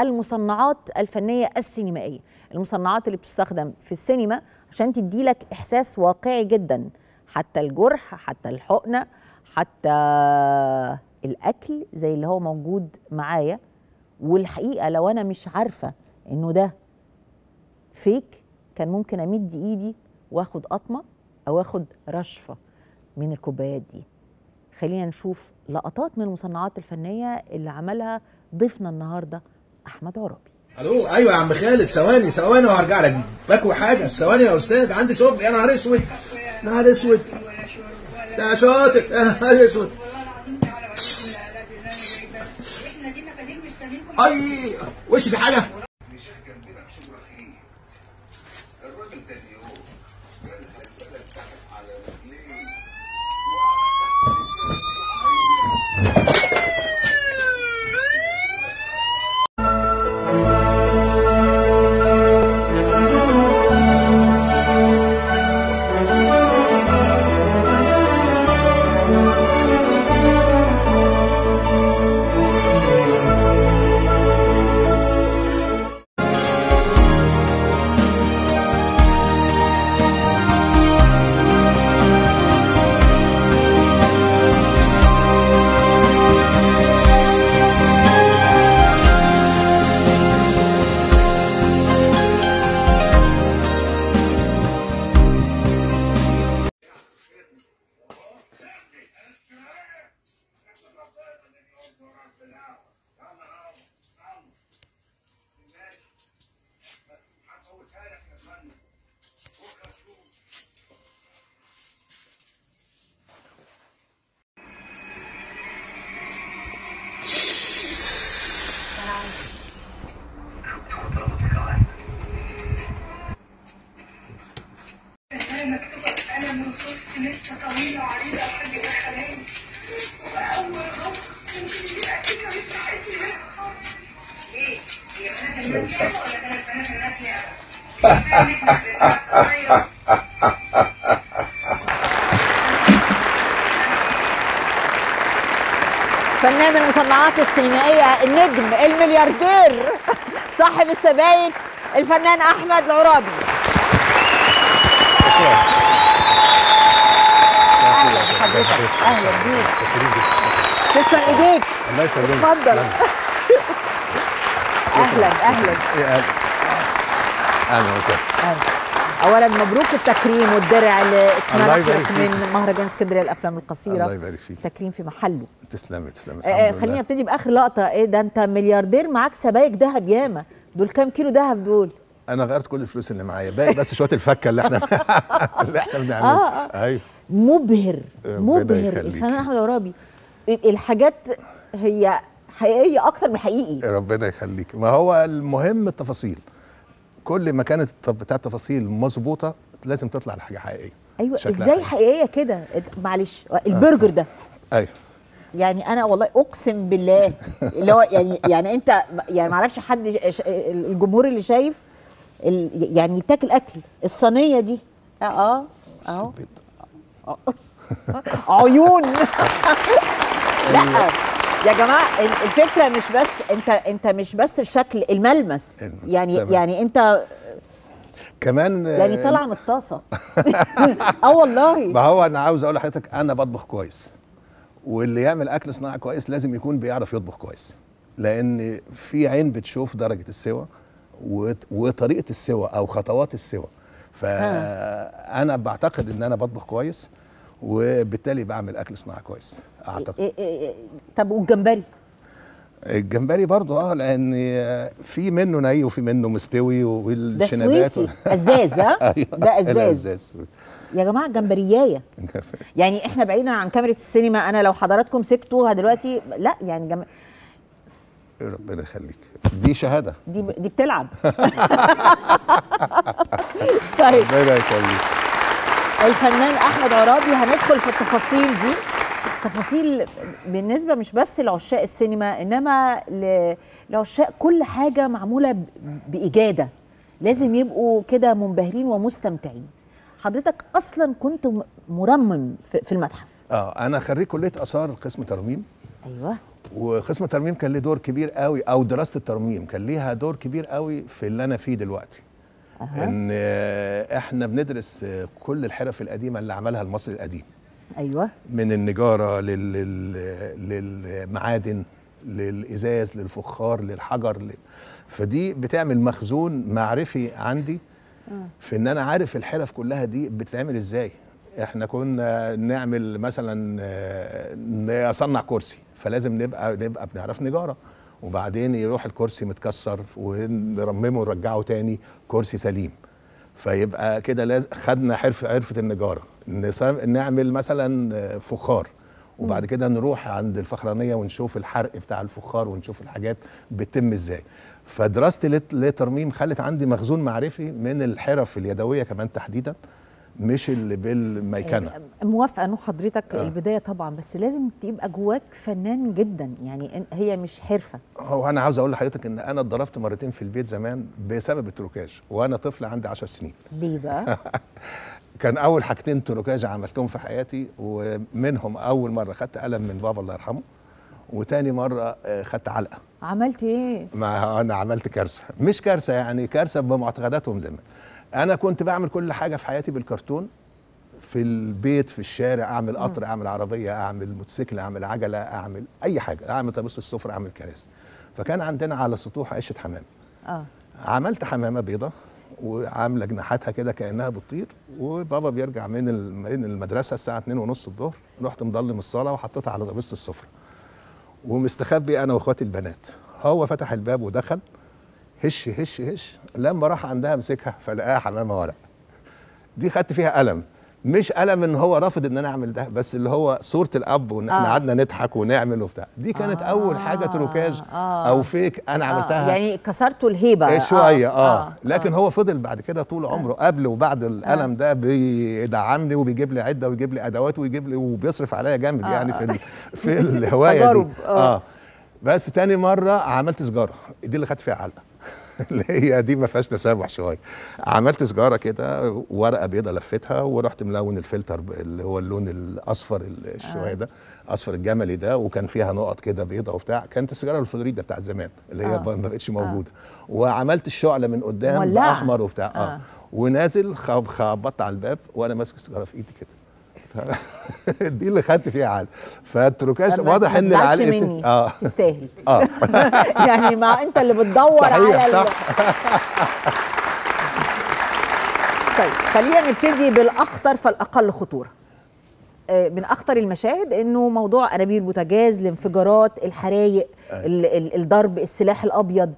المصنعات الفنيه السينمائيه المصنعات اللي بتستخدم في السينما عشان تدي لك احساس واقعي جدا حتى الجرح حتى الحقنه حتى الاكل زي اللي هو موجود معايا والحقيقه لو انا مش عارفه انه ده فيك كان ممكن امد ايدي واخد قطمه او اخد رشفه من الكوبايات دي خلينا نشوف لقطات من المصنعات الفنيه اللي عملها ضيفنا النهارده احمد عرابي الو ايوه يا عم خالد ثواني ثواني وهرجع لك بكوي حاجه ثواني يا استاذ عندي شغل يا نهار اسود نهار اسود يا شاطر يا نهار اسود اي وش في حاجه مكتوبة بقلم رصاص لسه طويلة وعريضة لحد ما حلال وأول غلط يمكن دي أكيد هيطلع اسمي منها إيه؟ هي بنات الناس لعبة ولا كانت بنات الناس لعبة؟ فنان المصنعات السينمائيه النجم الملياردير صاحب السبايك الفنان احمد العرابي اهلا بحضرتك اهلا بيك تسلم ايديك الله يسلمك اتفضل تسلم. اهلا اهلا يا اهلا اهلا وسهلا أهلاً. اولا مبروك التكريم والدرع اللي الله اتمنح يبارك لك فيك. من مهرجان اسكندريه الافلام القصيره الله يبارك فيك تكريم في محله تسلمي تسلمي آه، الحمد خليني لله ابتدي باخر لقطه ايه ده انت ملياردير معاك سبايك ذهب ياما دول كام كيلو ذهب دول انا غيرت كل الفلوس اللي معايا باقي بس شويه الفكه اللي احنا اللي احنا بنعملها آه، ايوه مبهر ربنا مبهر يخليك. الفنان احمد عرابي الحاجات هي حقيقيه اكتر من حقيقي ربنا يخليك ما هو المهم التفاصيل كل ما كانت الت- بتاع التفاصيل مظبوطه لازم تطلع الحاجه حقيقيه ايوه شكلها ازاي حقيقيه كده معلش البرجر ده ايوه يعني انا والله اقسم بالله اللي هو يعني يعني انت يعني ما اعرفش حد ش- الجمهور اللي شايف ال- يعني يتاكل اكل الصينيه دي اه اه اهو البيض. عيون لا يا جماعه ال- الفكره مش بس انت انت مش بس الشكل الملمس الم- يعني تمام. يعني انت كمان يعني آه، طالعه من الطاسه اه والله ما هو انا عاوز اقول لحضرتك انا بطبخ كويس واللي يعمل اكل صناعي كويس لازم يكون بيعرف يطبخ كويس لان في عين بتشوف درجه السوى وط- وطريقه السوى او خطوات السوى فانا بعتقد ان انا بطبخ كويس وبالتالي بعمل اكل صناعي كويس اعتقد إيه إيه إيه. طب والجمبري الجمبري برضو اه لان في منه ني وفي منه مستوي ده والشنبات سويسي ازاز ها أيوة، ده ازاز الازاز يا جماعه جمبريايه يعني احنا بعيدا عن كاميرا السينما انا لو حضراتكم مسكتوها دلوقتي لا يعني جم... ربنا يخليك دي شهاده دي دي بتلعب طيب ربنا يخليك الفنان احمد عرابي هندخل في التفاصيل دي تفاصيل بالنسبه مش بس لعشاق السينما انما ل- لعشاق كل حاجه معموله ب- باجاده لازم يبقوا كده منبهرين ومستمتعين حضرتك اصلا كنت م- مرمم في في المتحف اه انا خريج كليه اثار قسم ترميم ايوه وقسم الترميم كان ليه دور كبير قوي او دراسه الترميم كان ليها دور كبير قوي في اللي انا فيه دلوقتي أها. ان آه، احنا بندرس آه، كل الحرف القديمه اللي عملها المصري القديم ايوه من النجاره لل... لل... للمعادن للازاز للفخار للحجر ل... فدي بتعمل مخزون معرفي عندي في ان انا عارف الحرف كلها دي بتتعمل ازاي احنا كنا نعمل مثلا آه، نصنع كرسي فلازم نبقى نبقى بنعرف نجاره وبعدين يروح الكرسي متكسر ونرممه ونرجعه تاني كرسي سليم فيبقى كده لازم خدنا حرف عرفه النجاره نص- نعمل مثلا آه، فخار وبعد كده نروح عند الفخرانيه ونشوف الحرق بتاع الفخار ونشوف الحاجات بتتم ازاي فدراستي لت- لترميم خلت عندي مخزون معرفي من الحرف اليدويه كمان تحديدا مش اللي بالميكنه موافقه انه حضرتك آه. البدايه طبعا بس لازم تبقى جواك فنان جدا يعني إن- هي مش حرفه هو انا عاوز اقول لحضرتك ان انا اتضربت مرتين في البيت زمان بسبب التروكاج وانا طفل عندي 10 سنين ليه بقى كان اول حاجتين تروكاج عملتهم في حياتي ومنهم اول مره خدت قلم من بابا الله يرحمه وتاني مره آه، خدت علقه عملت ايه ما انا عملت كارثه مش كارثه يعني كارثه بمعتقداتهم زمان انا كنت بعمل كل حاجه في حياتي بالكرتون في البيت في الشارع اعمل قطر اعمل عربيه اعمل موتوسيكل اعمل عجله اعمل اي حاجه اعمل طابوس السفره اعمل كراسي فكان عندنا على السطوح عشه حمام اه عملت حمامه بيضه وعامله جناحاتها كده كانها بتطير وبابا بيرجع من ال- من المدرسه الساعه 2 ونص الظهر رحت مضلم الصاله وحطيتها على طابوس السفره ومستخبي انا واخواتي البنات هو فتح الباب ودخل هش هش هش لما راح عندها مسكها فلقاها حمامه ورق دي خدت فيها قلم مش قلم ان هو رافض ان انا اعمل ده بس اللي هو صوره الاب وان احنا آه. قعدنا نضحك ونعمل وبتاع دي كانت آه. اول حاجه تروكاج آه. او فيك انا عملتها آه. يعني كسرتوا الهيبه إيه شويه اه, آه. لكن هو فضل بعد كده طول عمره قبل وبعد القلم ده بيدعمني وبيجيب لي عده ويجيب لي ادوات ويجيب لي وبيصرف عليا جامد يعني في ال- في الهوايه دي تجارب، آه. اه بس تاني مره عملت سجاره دي اللي خدت فيها علقه اللي هي دي ما فيهاش تسامح شويه عملت سجاره كده ورقه بيضه لفتها ورحت ملون الفلتر ب- اللي هو اللون الاصفر ال- الشويه ده اصفر الجملي ده وكان فيها نقط كده بيضه وبتاع كانت السيجاره الفلوريدا بتاعت زمان اللي هي آه. ما بقتش موجوده وعملت الشعله من قدام مولعة. باحمر وبتاع اه, آه. ونازل خب- خبطت على الباب وانا ماسك السيجاره في ايدي كده ف- دي اللي خدت فيها عال فالتروكاش طب ما- واضح ما ان تزعلش العلقه مني اه تستاهل اه يعني ما انت اللي بتدور صحيح، على ال- صح. طيب خلينا نبتدي بالاخطر فالاقل خطوره آه، من اخطر المشاهد انه موضوع انابيب البوتاجاز الانفجارات الحرايق ال- ال- الضرب السلاح الابيض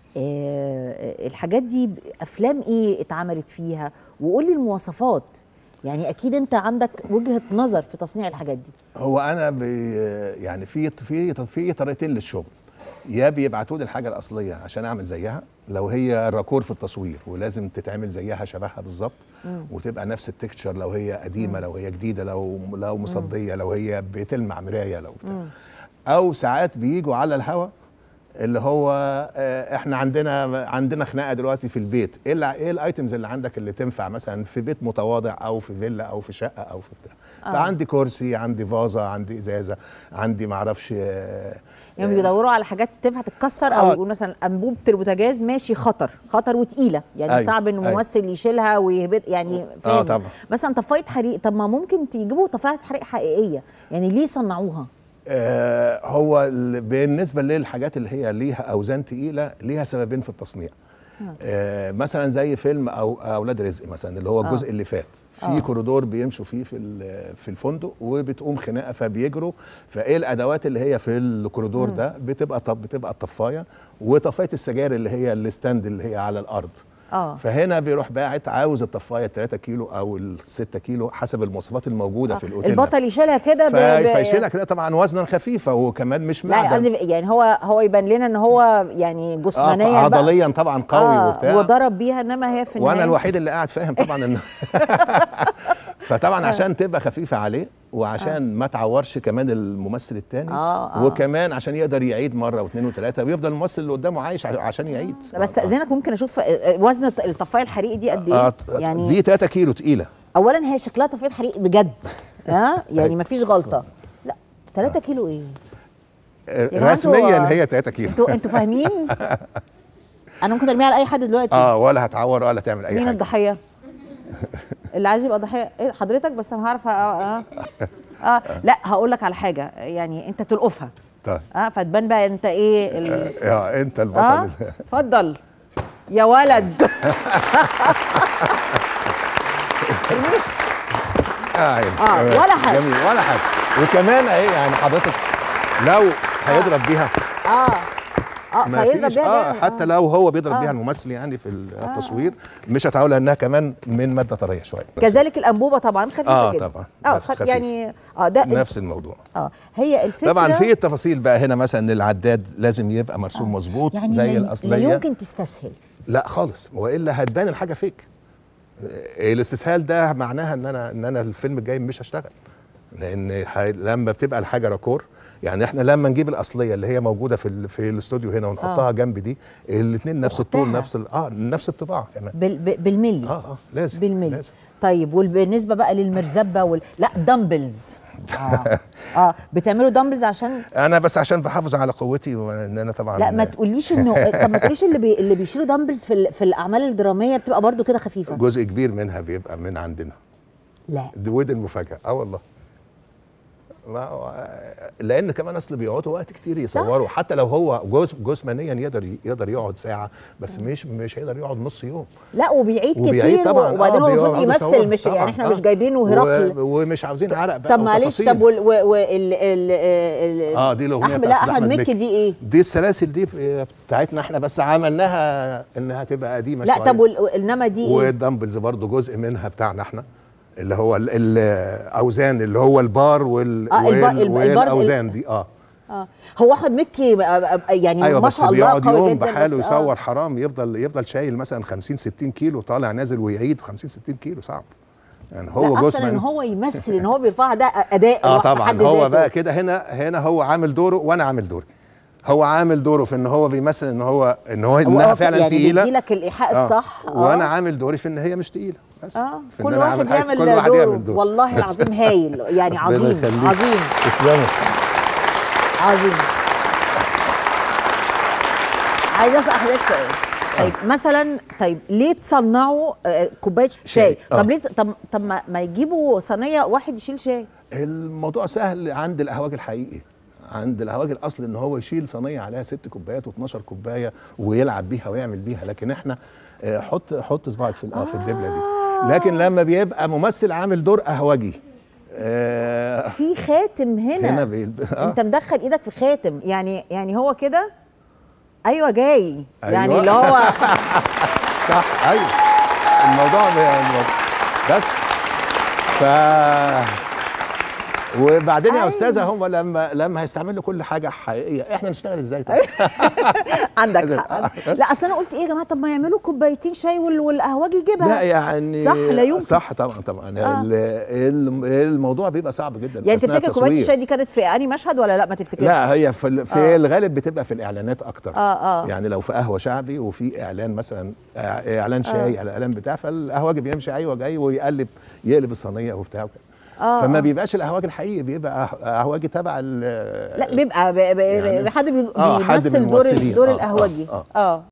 آه، الحاجات دي ب- افلام ايه اتعملت فيها وقول لي المواصفات يعني اكيد انت عندك وجهه نظر في تصنيع الحاجات دي هو انا بي يعني في في في طريقتين للشغل يا بيبعتوا لي الحاجه الاصليه عشان اعمل زيها لو هي راكور في التصوير ولازم تتعمل زيها شبهها بالظبط وتبقى نفس التكتشر لو هي قديمه لو هي جديده لو لو مصديه لو هي بتلمع مرايه لو بتاع او ساعات بيجوا على الهوا اللي هو آه، احنا عندنا عندنا خناقه دلوقتي في البيت ايه اللي ايه الايتمز اللي عندك اللي تنفع مثلا في بيت متواضع او في فيلا او في شقه او في بتاع فعندي كرسي عندي فازه عندي ازازه عندي معرفش آه، يعني بيدوروا على حاجات تنفع تتكسر او آه. يقول مثلا انبوبه البوتاجاز ماشي خطر خطر وتقيله يعني أيوة، صعب ان أيوة. ممثل يشيلها ويهبط يعني فاهم طبعا. مثلا طفايه حريق طب ما ممكن تجيبوا طفايه حريق حقيقيه يعني ليه صنعوها آه، هو ال- بالنسبه للحاجات اللي هي ليها اوزان تقيله ليها سببين في التصنيع آه مثلا زي فيلم او اولاد رزق مثلا اللي هو الجزء اللي فات في آه. كوريدور بيمشوا فيه في ال- في الفندق وبتقوم خناقه فبيجروا فايه الادوات اللي هي في الكوريدور ده بتبقى طب بتبقى الطفايه وطفايه السجاير اللي هي الستاند اللي هي على الارض اه فهنا بيروح باعت عاوز الطفايه 3 كيلو او ال 6 كيلو حسب المواصفات الموجوده في الاوتيل ده. البطل يشيلها كده ب- ف- ب- فيشيلها كده طبعا وزنا خفيفه وكمان مش لا معدن قصدي يعني هو هو يبان لنا ان هو يعني جسمانيا آه بقى. عضليا طبعا قوي آه وبتاع وضرب بيها انما هي في وانا النهاية- الوحيد اللي قاعد فاهم طبعا ان فطبعا عشان تبقى خفيفه عليه وعشان ما تعورش كمان الممثل التاني آه، آه. وكمان عشان يقدر يعيد مره واثنين وثلاثه ويفضل الممثل اللي قدامه عايش ع- عشان يعيد لا، بس استاذنك ممكن اشوف آه، وزن الط- الطفايه الحريق دي قد ايه آه يعني دي 3 كيلو تقيله اولا هي شكلها طفايه حريق بجد ها يعني مفيش غلطه لا 3 كيلو ايه جماعة انتوا- رسميا هي 3 كيلو انتوا انتوا فاهمين انا ممكن ارميها على اي حد دلوقتي اه ولا هتعور ولا تعمل اي مين حاجه الضحيه اللي عايز يبقى ضحيه إيه حضرتك بس انا هعرف اه اه, آه. لا هقول لك على حاجه يعني انت تلقفها طيب اه فتبان بقى انت ايه ال... يا انت اه البطل اتفضل يا ولد آه, عيني. آه، تمام. ولا حاجة. جميل ولا حاجه وكمان اهي يعني حضرتك لو هيضرب بيها اه اه ما فيضرب فيش بيها اه جامد. حتى لو هو بيضرب آه. بيها الممثل يعني في التصوير مش هتعول لانها كمان من ماده طريه شويه كذلك الانبوبه طبعا خفيفه آه، جدا طبعا. اه نفس خف... خفيف. يعني اه ده نفس الموضوع اه هي الفكره طبعا في التفاصيل بقى هنا مثلا ان العداد لازم يبقى مرسوم مظبوط يعني زي لا- لا الاصليه يمكن تستسهل لا خالص والا هتبان الحاجه فيك آه، الاستسهال ده معناها ان انا ان انا الفيلم الجاي مش هشتغل لان ح- لما بتبقى الحاجه راكور يعني احنا لما نجيب الاصليه اللي هي موجوده في ال- في الاستوديو هنا ونحطها جنب دي الاثنين نفس الطول أختها. نفس ال- اه نفس الطباعه كمان بال... ب- بالملي اه اه لازم بالملي لازم طيب وبالنسبه بقى للمرزبه وال... لا دمبلز اه اه بتعملوا دمبلز عشان انا بس عشان بحافظ على قوتي وان انا طبعا لا ما تقوليش انه طب ما تقوليش اللي بي... اللي بيشيلوا دمبلز في ال... في الاعمال الدراميه بتبقى برضو كده خفيفه جزء كبير منها بيبقى من عندنا لا دي ودي المفاجاه اه والله ما هو- لان كمان اصل بيقعدوا وقت كتير يصوروا حتى لو هو جوز جسمانيا يقدر يقدر يقعد ساعه بس مش مش هيقدر يقعد نص يوم لا وبيعيد, وبيعيد كتير طبعا وبعدين هو المفروض بيقعدوا يمثل يصوروا. مش طبعاً، يعني احنا آه. مش جايبينه و- هرقل ومش عاوزين عرق بقى طب معلش وتفاصيل. طب وال وال ال ال ال اه دي الاغنيه احمد بتاعت لا احمد مكي دي ايه؟ دي السلاسل دي بتاعتنا احنا بس عملناها انها تبقى قديمه لا شوية. طب وال- انما دي ايه؟ والدمبلز برضو جزء منها بتاعنا احنا اللي هو ال- الاوزان اللي هو البار وال آه، الب- وال- الب- البار- والاوزان دي اه اه هو احمد مكي بقى- بقى- يعني ايوه ما بس شاء الله بيقعد قوي يوم جدا بحاله بس آه. يصور حرام يفضل يفضل شايل مثلا 50 60 كيلو طالع نازل ويعيد 50 60 كيلو صعب يعني هو لا جزء اصلا ان من هو يمثل ان هو بيرفعها ده اداء اه لوحده في طبعا حد هو ذاته. بقى كده هنا هنا هو عامل دوره وانا عامل دوري هو عامل دوره في ان هو بيمثل ان هو ان هو هو انها هو فعلا يعني تقيله بيدي لك الايحاء آه. الصح آه. وانا عامل دوري في ان هي مش تقيله بس اه في إن كل أنا واحد أعمل حاجة- يعمل كل واحد دوره يعمل دور. والله العظيم هايل يعني ربنا عظيم يخليك. عظيم تسلمي عظيم عايز اسال حضرتك سؤال طيب مثلا طيب ليه تصنعوا آه، كوبايه شاي شاي، آه. طب ليه طب طب ما, ما يجيبوا صينيه واحد يشيل شاي الموضوع سهل عند القهواجي الحقيقي عند القهواجي الاصل ان هو يشيل صينيه عليها ست كوبايات و12 كوبايه ويلعب بيها ويعمل بيها لكن احنا آه، حط حط صباعك في ال- في الدبله دي لكن لما بيبقى ممثل عامل دور قهوجي آه، في خاتم هنا, هنا بيلب... آه. انت مدخل ايدك في خاتم يعني يعني هو كده ايوه جاي يعني أيوة. اللي هو صح ايوه الموضوع ب- بس ف وبعدين يا أيوة. استاذه هم لما لما هيستعملوا كل حاجه حقيقيه احنا نشتغل ازاي طيب عندك حق لا اصل انا قلت ايه يا جماعه طب ما يعملوا كوبايتين شاي وال- والقهوجي يجيبها لا يعني صح لا يمكن صح طبعا طبعا آه. ال- ال- الموضوع بيبقى صعب جدا يعني أثناء تفتكر كوبايه التصوير. الشاي دي كانت في انهي مشهد ولا لا ما تفتكرش لا هي في, ال- في آه. الغالب بتبقى في الاعلانات اكتر آه، آه. يعني لو في قهوه شعبي وفي اعلان مثلا آه، اعلان شاي على اعلان بتاع فالقهوجي بيمشي ايوه جاي ويقلب يقلب الصينيه وبتاع وكده. آه، فما آه. بيبقاش القهوجي الحقيقي بيبقى قه- قهوجي تبع ال- لا بيبقى ب- ب- يعني- حد بي- آه، حد من بيمثل دور الممثلين. دور آه، آه، القهوجي آه. اه